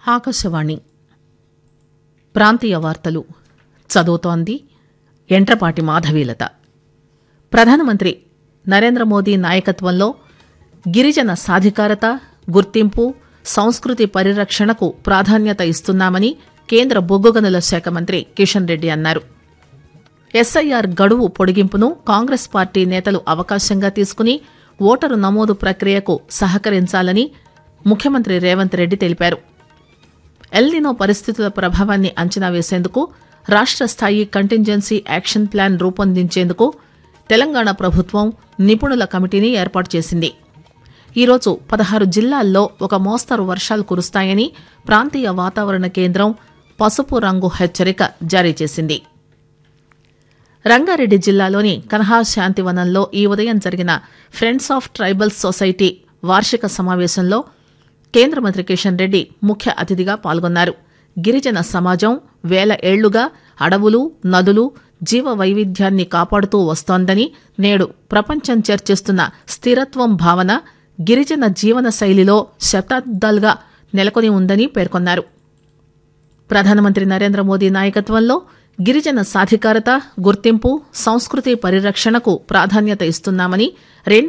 ఆకాశవాణి ప్రాంతీయ వార్తలు చదువుతోంది ఎంట్రపాటి మాధవీలత ప్రధానమంత్రి నరేంద్ర మోదీ నాయకత్వంలో గిరిజన సాధికారత గుర్తింపు సంస్కృతి పరిరక్షణకు ప్రాధాన్యత ఇస్తున్నామని కేంద్ర బొగ్గు గనుల శాఖ మంత్రి కిషన్ రెడ్డి అన్నారు ఎస్ఐఆర్ గడువు పొడిగింపును కాంగ్రెస్ పార్టీ నేతలు అవకాశంగా తీసుకుని ఓటరు నమోదు ప్రక్రియకు సహకరించాలని ముఖ్యమంత్రి రేవంత్ రెడ్డి తెలిపారు ఎల్నినో పరిస్థితుల ప్రభావాన్ని అంచనా వేసేందుకు రాష్ట్ర స్థాయి కంటింజెన్సీ యాక్షన్ ప్లాన్ రూపొందించేందుకు తెలంగాణ ప్రభుత్వం నిపుణుల కమిటీని ఏర్పాటు చేసింది ఈరోజు పదహారు జిల్లాల్లో ఒక మోస్తరు వర్షాలు కురుస్తాయని ప్రాంతీయ వాతావరణ కేంద్రం పసుపు రంగు హెచ్చరిక జారీ చేసింది రంగారెడ్డి జిల్లాలోని కన్హా శాంతివనంలో ఈ ఉదయం జరిగిన ఫ్రెండ్స్ ఆఫ్ ట్రైబల్ సొసైటీ వార్షిక సమావేశంలో కేంద్ర మంత్రి కిషన్ రెడ్డి ముఖ్య అతిథిగా పాల్గొన్నారు గిరిజన సమాజం వేల ఏళ్లుగా అడవులు నదులు జీవ వైవిధ్యాన్ని కాపాడుతూ వస్తోందని నేడు ప్రపంచం చర్చిస్తున్న స్థిరత్వం భావన గిరిజన జీవన శైలిలో శతాబ్దాలుగా నెలకొని ఉందని పేర్కొన్నారు ప్రధానమంత్రి నరేంద్ర మోదీ నాయకత్వంలో గిరిజన సాధికారత గుర్తింపు సంస్కృతి పరిరక్షణకు ప్రాధాన్యత ఇస్తున్నామని రెండు